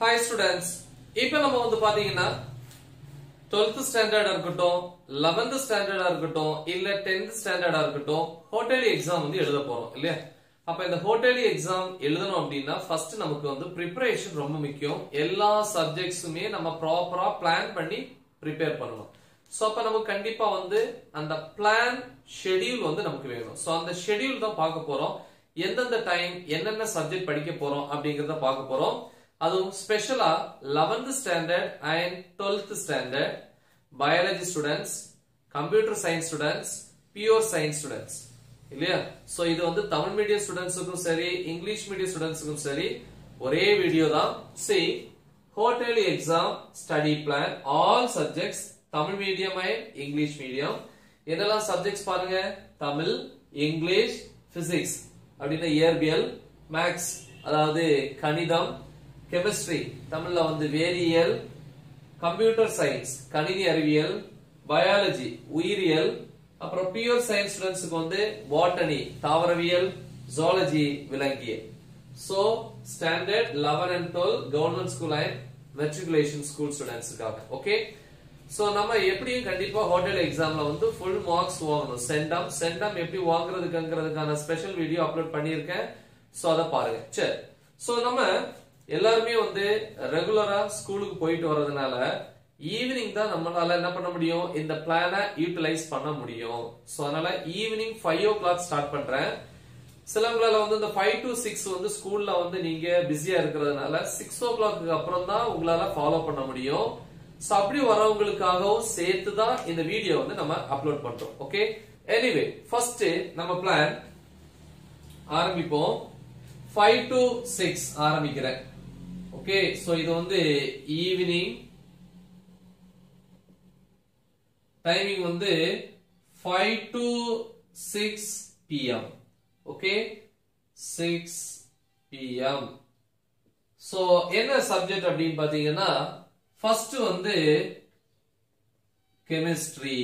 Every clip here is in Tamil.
ஹாய் ஸ்டூடெண்ட்ஸ் இப்போ நம்ம வந்து பாத்தீங்கன்னா 12th ஸ்டாண்டர்டா இருக்கட்டும் 11th ஸ்டாண்டர்டா இருக்கட்டும் இல்ல 10th ஸ்டாண்டர்டா இருக்கட்டும் ஹோட்டலி எக்ஸாம் வந்து எழுத போறோம் இல்லையா அப்ப இந்த ஹோட்டலி எக்ஸாம் எழுதணும் அப்படின்னா ஃபர்ஸ்ட் நமக்கு வந்து ப்ரிப்பரேஷன் ரொம்ப முக்கியம் எல்லா சப்ஜெக்ட்ஸுமே நம்ம ப்ராப்பரா பிளான் பண்ணி ப்ரிப்பேர் பண்ணணும் சோ அப்ப நமக்கு கண்டிப்பா வந்து அந்த பிளான் ஷெட்யூல் வந்து நமக்கு வேணும் சோ அந்த ஷெட்யூல் தான் பார்க்க போறோம் எந்தெந்த டைம் என்னென்ன சப்ஜெக்ட் படிக்க போறோம் அப்படிங்கறத பார்க்க போறோம் அதுவும் ஸ்பெஷலா 11th standard and 12th standard biology students computer science students pure science students இல்லையா சோ இது வந்து தமிழ் மீடியம் ஸ்டூடெண்ட்ஸுக்கும் சரி இங்கிலீஷ் மீடியம் ஸ்டூடெண்ட்ஸுக்கும் சரி ஒரே வீடியோ தான் சி ஹோட்டலி exam study plan all subjects Tamil medium and English medium என்னெல்லாம் சப்ஜெக்ட்ஸ் பாருங்க தமிழ் இங்கிலீஷ் பிசிக்ஸ் அப்படின்னா இயற்பியல் மேக்ஸ் அதாவது கணிதம் கெமிஸ்ட்ரி தமிழ்ல வந்து வேதியியல் கம்ப்யூட்டர் சயின்ஸ் கணினி அறிவியல் பயாலஜி உயிரியல் அப்புறம் பியூர் சயின்ஸ் ஸ்டூடெண்ட்ஸ்க்கு வந்து பாட்டனி தாவரவியல் ஜுவாலஜி விலங்கியல் so standard 11 and 12 government school and matriculation school ஸ்டூடெண்ட்ஸ்க்காக ஓகே சோ நம்ம எப்படியும் கண்டிப்பா ஹோட்டல் எக்ஸாம்ல வந்து ஃபுல் மார்க்ஸ் வாங்கணும் சென்டம் சென்டம் எப்படி வாங்குறதுக்குங்கிறதுக்கான ஸ்பெஷல் வீடியோ அப்லோட் பண்ணியிருக்கேன் சோ அதை பாருங்க சரி சோ நம்ம எல்லாருமே வந்து ரெகுலரா ஸ்கூலுக்கு போயிட்டு வர்றதுனால ஈவினிங் தான் நம்மளால என்ன பண்ண முடியும் இந்த பிளானை யூட்டிலைஸ் பண்ண முடியும் சோ அதனால evening five o'clock start பண்றேன் சிலவங்களால வந்து இந்த ஃபைவ் டு சிக்ஸ் வந்து ஸ்கூல்ல வந்து நீங்க பிஸியா இருக்கிறதுனால சிக்ஸ் ஓ கிளாக்கு அப்புறம் தான் உங்களால ஃபாலோ பண்ண முடியும் சோ அப்படி வரவங்களுக்காகவும் சேர்த்து தான் இந்த வீடியோ வந்து நம்ம அப்லோட் பண்றோம் ஓகே எனிவே ஃபர்ஸ்ட் நம்ம பிளான் ஆரம்பிப்போம் ஃபைவ் டு சிக்ஸ் ஆரம்பிக்கிறேன் ஓகே சோ இது வந்து ஈவினிங் டைமிங் வந்து five to six PM okay six PM so என்ன சப்ஜெக்ட் அப்படின்னு பாத்தீங்கன்னா ஃபர்ஸ்ட் வந்து கெமிஸ்ட்ரி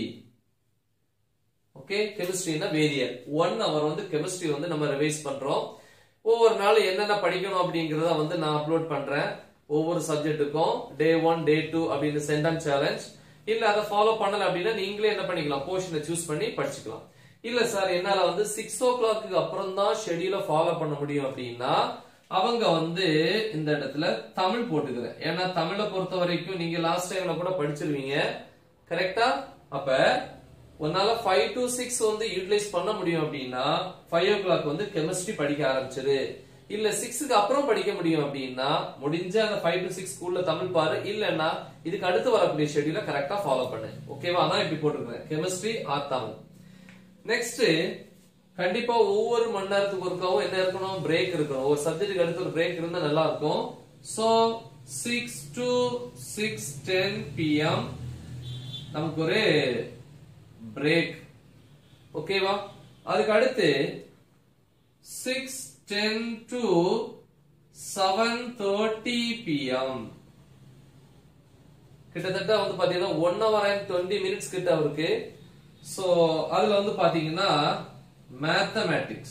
ஓகே கெமிஸ்ட்ரினா வேதியியல் ஒன் அவர் வந்து கெமிஸ்ட்ரி வந்து நம்ம ரிவைஸ் பண்றோம் ஒவ்வொரு நாள் என்னென்ன படிக்கணும் அப்படிங்கறத வந்து நான் அப்லோட் பண்றேன் ஒவ்வொரு சப்ஜெக்ட்டுக்கும் டே ஒன் டே டூ அப்படின்னு சென்டம் சேலஞ்ச் இல்ல அதை ஃபாலோ பண்ணல அப்படின்னா நீங்களே என்ன பண்ணிக்கலாம் போர்ஷனை சூஸ் பண்ணி படிச்சுக்கலாம் இல்ல சார் என்னால வந்து சிக்ஸ் ஓ கிளாக்கு அப்புறம் தான் ஷெடியூல ஃபாலோ பண்ண முடியும் அப்படின்னா அவங்க வந்து இந்த இடத்துல தமிழ் போட்டுக்கிறேன் ஏன்னா தமிழை பொறுத்த வரைக்கும் நீங்க லாஸ்ட் டைம்ல கூட படிச்சிருவீங்க கரெக்டா அப்ப உன்னால ஃபைவ் டு சிக்ஸ் வந்து யூட்டிலைஸ் பண்ண முடியும் அப்படின்னா ஃபைவ் ஓ கிளாக் வந்து கெமிஸ்ட்ரி படிக்க ஆரம்பிச்சிரு இல்ல சிக்ஸுக்கு அப்புறம் படிக்க முடியும் அப்படின்னா முடிஞ்ச அந்த ஃபைவ் டு சிக்ஸ் ஸ்கூல்ல தமிழ் பாரு இல்லன்னா இதுக்கு அடுத்து வரக்கூடிய ஷெடியூல கரெக்டா ஃபாலோ பண்ணு ஓகேவா அதான் இப்படி போட்டிருக்கேன் கெமிஸ்ட்ரி ஆர் தமிழ் நெக்ஸ்ட் கண்டிப்பா ஒவ்வொரு மணி நேரத்துக்கு ஒருக்காவும் என்ன இருக்கணும் பிரேக் இருக்கணும் ஒரு சப்ஜெக்ட்டுக்கு அடுத்து ஒரு பிரேக் இருந்தா நல்லா இருக்கும் so six to six ten PM நமக்கு ஒரு பிரேக் ஓகேவா அதுக்கு அடுத்து six ten to seven thirty PM கிட்டத்தட்ட வந்து பாத்தீங்கன்னா one hour and twenty minutes கிட்ட அவருக்கு சோ அதுல வந்து பாத்தீங்கன்னா மேத்தமேட்டிக்ஸ்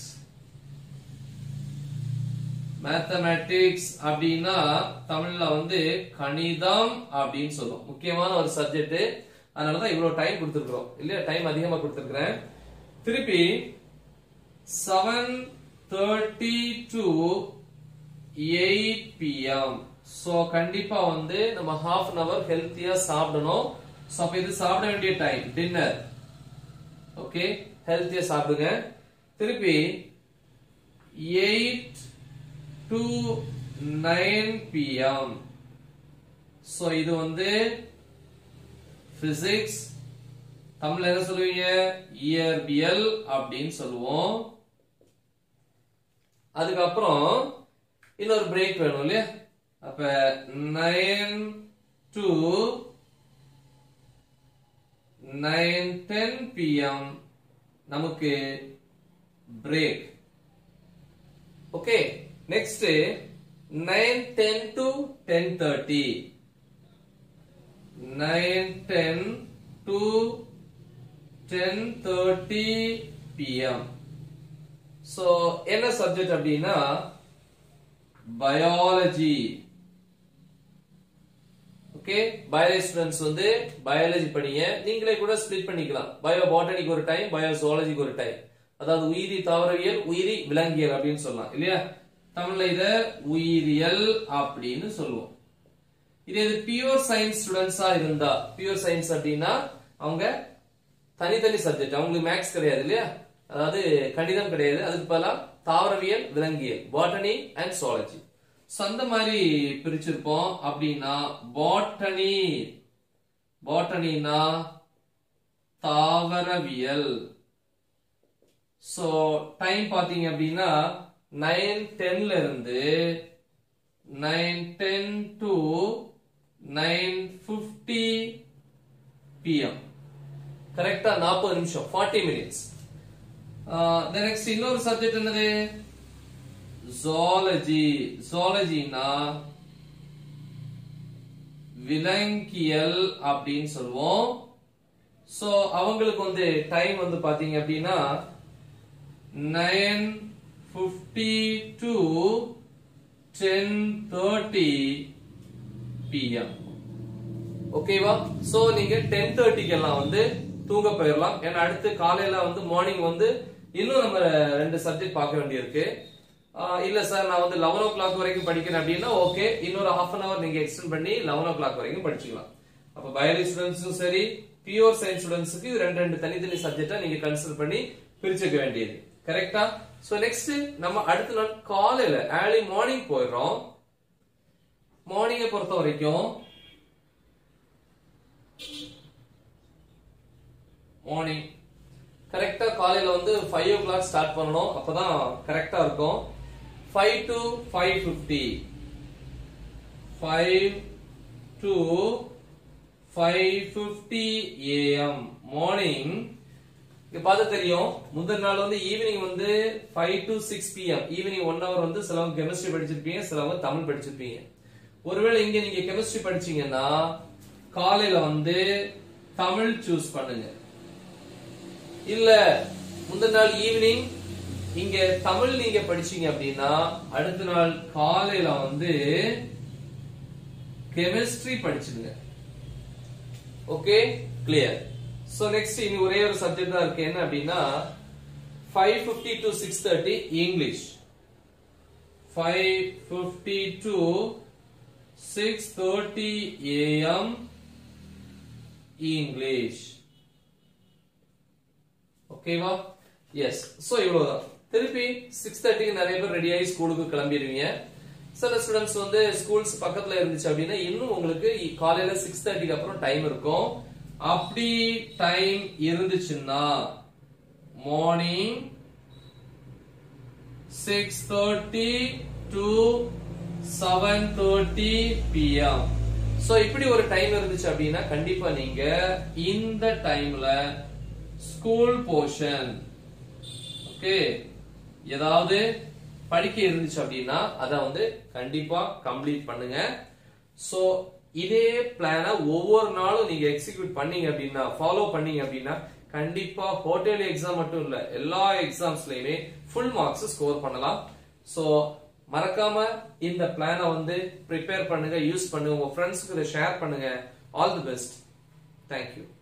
மேத்தமேட்டிக்ஸ் அப்படின்னா தமிழ்ல வந்து கணிதம் அப்படின்னு சொல்லுவோம் முக்கியமான ஒரு சப்ஜெக்ட் அதனாலதான் இவ்வளவு டைம் கொடுத்துருக்கோம் இல்லையா டைம் அதிகமா கொடுத்துருக்கிறேன் திருப்பி seven thirty to eight PM so கண்டிப்பா வந்து நம்ம ஹாஃப் அன் அவர் ஹெல்த்தியா சாப்பிடணும் சோ அப்ப இது சாப்பிட வேண்டிய டைம் டின்னர் ஓகே ஹெல்த்தியா சாப்பிடுங்க திருப்பி eight to nine PM so இது வந்து பிசிக்ஸ் தமிழ்ல என்ன சொல்லுவீங்க இயற்பியல் அப்படின்னு சொல்லுவோம் அதுக்கப்புறம் இன்னொரு பிரேக் வேணும் இல்லையா அப்ப nine to nine ten PM நமக்கு break okay next nine ten to ten thirty nine ten to ten thirty PM so என்ன சப்ஜெக்ட் அப்படின்னா பயாலஜி ஓகே பயாலஜி ஸ்டூடெண்ட்ஸ் வந்து பயாலஜி படிங்க நீங்களே கூட ஸ்ப்ளிட் பண்ணிக்கலாம் பயோ பாட்டனிக்கு ஒரு டைம் பயோ ஜுவாலஜிக்கு ஒரு டைம் அதாவது உயிரி தாவரவியல் உயிரி விலங்கியல் அப்படின்னு சொல்லலாம் இல்லையா தமிழ்ல இத உயிரியல் அப்படின்னு சொல்லுவோம் இதே இது பியூர் சயின்ஸ் ஸ்டூடெண்ட்ஸா இருந்தா பியூர் சயின்ஸ் அப்படின்னா அவங்க தனித்தனி சப்ஜெக்ட் அவங்களுக்கு மேக்ஸ் கிடையாது இல்லையா அதாவது கணிதம் கிடையாது அதுக்கு பதிலா தாவரவியல் விலங்கியல் பாட்டனி அண்ட் zoology சோ அந்த மாதிரி பிரிச்சிருப்போம் அப்படின்னா பாட்டனி பாட்டனினா தாவரவியல் சோ டைம் பாத்தீங்க அப்படின்னா நைன் டென்ல இருந்து nine ten to nine fifty PM கரெக்டா நாற்பது நிமிஷம் ஃபார்ட்டி மினிட்ஸ் நெக்ஸ்ட் இன்னொரு சப்ஜெக்ட் என்னது ஜாலஜி ஜாலஜினா விலங்கியல் அப்படின்னு சொல்லுவோம் சோ அவங்களுக்கு வந்து டைம் வந்து பாத்தீங்க அப்படின்னா nine fifty to ten thirty PM ஓகேவா சோ நீங்க டென் தேர்ட்டிக்கு எல்லாம் வந்து தூங்க போயிடலாம் ஏன்னா அடுத்து காலையில வந்து மார்னிங் வந்து இன்னும் நம்ம ரெண்டு சப்ஜெக்ட் பார்க்க வேண்டியிருக்கு ஆஹ் இல்ல சார் நான் வந்து லெவன் ஓ கிளாக் வரைக்கும் படிக்கிறேன் அப்படின்னா ஓகே இன்னொரு ஹாஃப் அன் அவர் நீங்க எக்ஸ்டெண்ட் பண்ணி லெவன் ஓ கிளாக் வரைக்கும் படிச்சுக்கலாம் அப்ப பயாலஜி ஸ்டூடெண்ட்ஸும் சரி பியூர் சயின்ஸ் ஸ்டூடெண்ட்ஸுக்கு இது ரெண்டு ரெண்டு தனித்தனி சப்ஜெக்டா நீங்க கன்சிடர் பண்ணி பிரிச்சுக்க வேண்டியது கரெக்டா சோ நெக்ஸ்ட் நம்ம அடுத்த நாள் காலையில ஏர்லி மார்னிங் போயிடுறோம் மார்னிங்கை பொறுத்த வரைக்கும் மார்னிங் கரெக்டா காலையில வந்து ஃபைவ் ஓ கிளாக் ஸ்டார்ட் பண்ணணும் அப்பதான் கரெக்டா இருக்கும் five to five fifty five to five fifty AM morning இங்க பார்த்து தெரியும் முந்தின நாள் வந்து ஈவினிங் வந்து five to six PM evening one hour வந்து சிலவங்க கெமிஸ்ட்ரி படிச்சிருப்பீங்க சிலவங்க தமிழ் படிச்சிருப்பீங்க ஒருவேளை இங்க நீங்க கெமிஸ்ட்ரி படிச்சீங்கன்னா காலையில வந்து தமிழ் சூஸ் பண்ணுங்க இல்ல முந்தின நாள் ஈவினிங் இங்க தமிழ் நீங்க படிச்சீங்க அப்படின்னா அடுத்த நாள் காலையில வந்து கெமிஸ்ட்ரி படிச்சிடுங்க ஓகே கிளியர் சோ நெக்ஸ்ட் இனி ஒரே ஒரு சப்ஜெக்ட் தான் இருக்கு என்ன அப்படின்னா five fifty to six thirty English five fifty to six thirty AM English ஓகேவா எஸ் சோ இவ்வளவுதான் திருப்பி சிக்ஸ் தேர்ட்டிக்கு நிறைய பேர் ரெடி ஆகி ஸ்கூலுக்கு கிளம்பிடுவீங்க சில ஸ்டூடெண்ட்ஸ் வந்து ஸ்கூல்ஸ் பக்கத்துல இருந்துச்சு அப்படின்னா இன்னும் உங்களுக்கு காலையில சிக்ஸ் தேர்ட்டிக்கு அப்புறம் டைம் இருக்கும் அப்படி டைம் இருந்துச்சுன்னா morning six thirty to seven thirty PM so இப்படி ஒரு டைம் இருந்துச்சு அப்படின்னா கண்டிப்பா நீங்க இந்த டைம்ல ஸ்கூல் போர்ஷன் ஓகே ஏதாவது படிக்க இருந்துச்சு அப்படின்னா அத வந்து கண்டிப்பா கம்ப்ளீட் பண்ணுங்க சோ இதே பிளான ஒவ்வொரு நாளும் நீங்க எக்ஸிக்யூட் பண்ணீங்க அப்படின்னா ஃபாலோ பண்ணீங்க அப்படின்னா கண்டிப்பா ஹோட்டல் எக்ஸாம் மட்டும் இல்ல எல்லா எக்ஸாம்ஸ்லயுமே ஃபுல் மார்க்ஸ் ஸ்கோர் பண்ணலாம் சோ மறக்காம இந்த பிளானை வந்து ப்ரிப்பேர் பண்ணுங்க யூஸ் பண்ணுங்க உங்க ஃப்ரெண்ட்ஸ்க்கு இதை ஷேர் பண்ணுங்க ஆல் தி பெஸ்ட் தேங்க்யூ